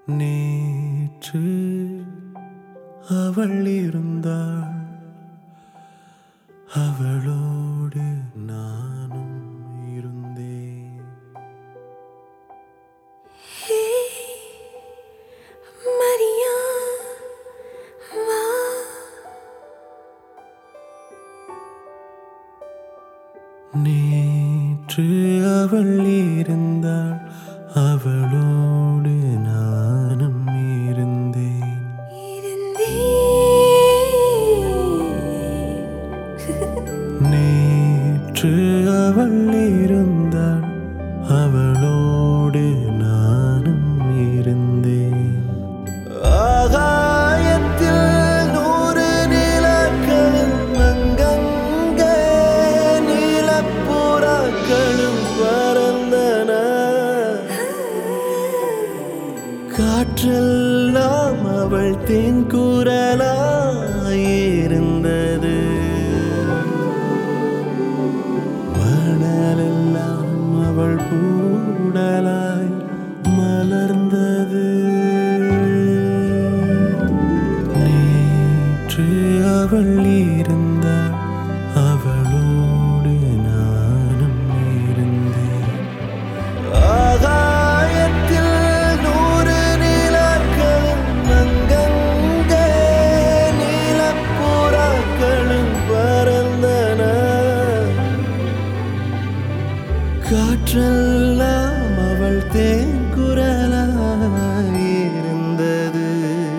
நேற்று அவள் இருந்தாள் அவளோடு நானும் இருந்தேன் மரியா வா நேற்று அவள் இருந்தாள் அவளோடு நானும் இருந்தேன் நேற்று அவள் இருந்தாள் அவளோடு நானும் இருந்தேன் ஆகாயத்தில் நூறு நிலக்களும் அங்கங்கே நீலப்புறாக்களும் பறந்தன காற்றெல்லாம் அவள் தேன் இருந்தது மணலெல்லாம் அவள் பூடலாய் மலர்ந்தது நேற்று அவள் இருந்தாள் அவளோடு நானும் இருந்தேன் ஆகாயத்தில் நூறு நிலக்களும் அங்கங்கே நீலப்புறாக்களும் பறந்தன காற்றெல்லாம் அவள் தேங்குரலாயிருந்தது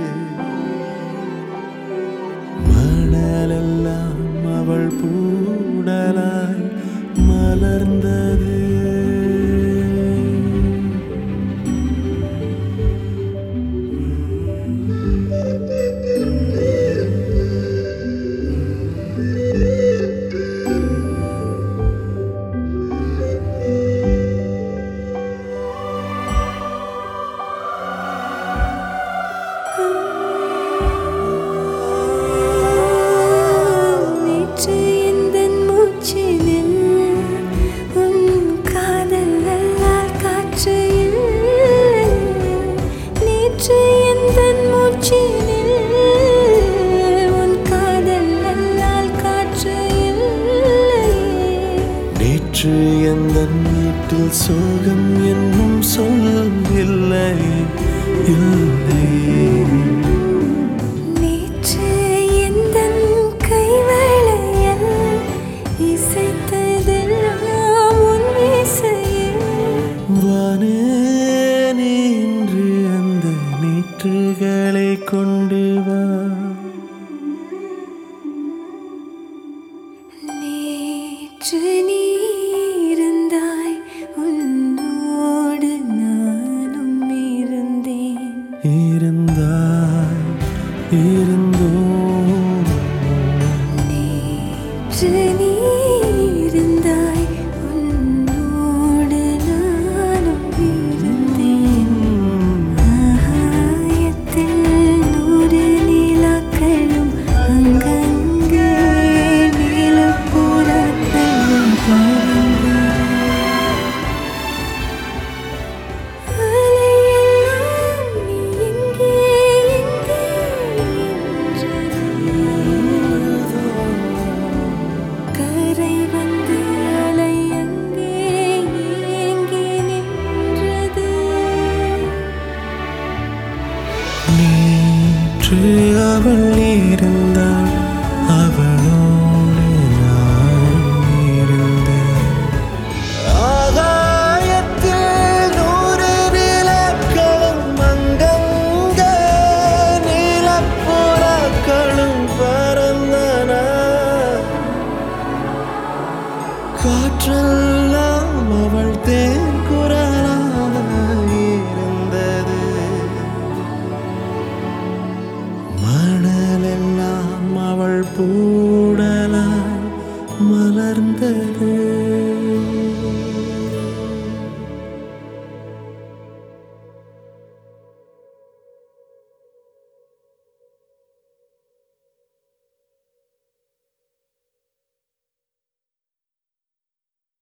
மணலெல்லாம் அவள் பூடலாய் மலர்ந்தது நேற்று எந்தன் மூச்சினில் உன் காதல் அல்லால் காற்று இல்லை. நேற்று எந்தன் மூச்சினில் உன் காதல் அல்லால் காற்று இல்லை. நேற்று எந்த வீட்டில் சோகம் என்னும் சொல் இல்லை இல்லை நேற்று எந்தன் கைவளையல் இசைத்ததெல்லாம் உன் இசையே. வானே நின்று அந்த நீற்றுகளை கொண்டு வா நேற்று நீ இருந்தாய் உன்னோடு நானும் இருந்தேன் இருந்தாய் இருந்தோம் நேற்று நீ இருந்தாய் உன்னோடு நானும் இருந்தேன் ஆகாயத்தில் நூறு நிலாக்களும் அங்கங்கே நீலப்புறாக்களும் பறந்தன. அலையெல்லாம் நீ எங்கே எங்கே என்றது. கரை வந்து அலை அங்கே ஏங்கி நின்றது நேற்று அவள் இருந்தாள் அவளோடு நான் இருந்தேன் ஆகாயத்தில் நூறு நிலக்களும் அங்கங்கே நீலப்புறாக்களும் பறந்தன காற்றெல்லாம் அவள் தேங்குரலாயிருந்தது மணலெல்லாம் அவள் பூடலாய் மலர்ந்தது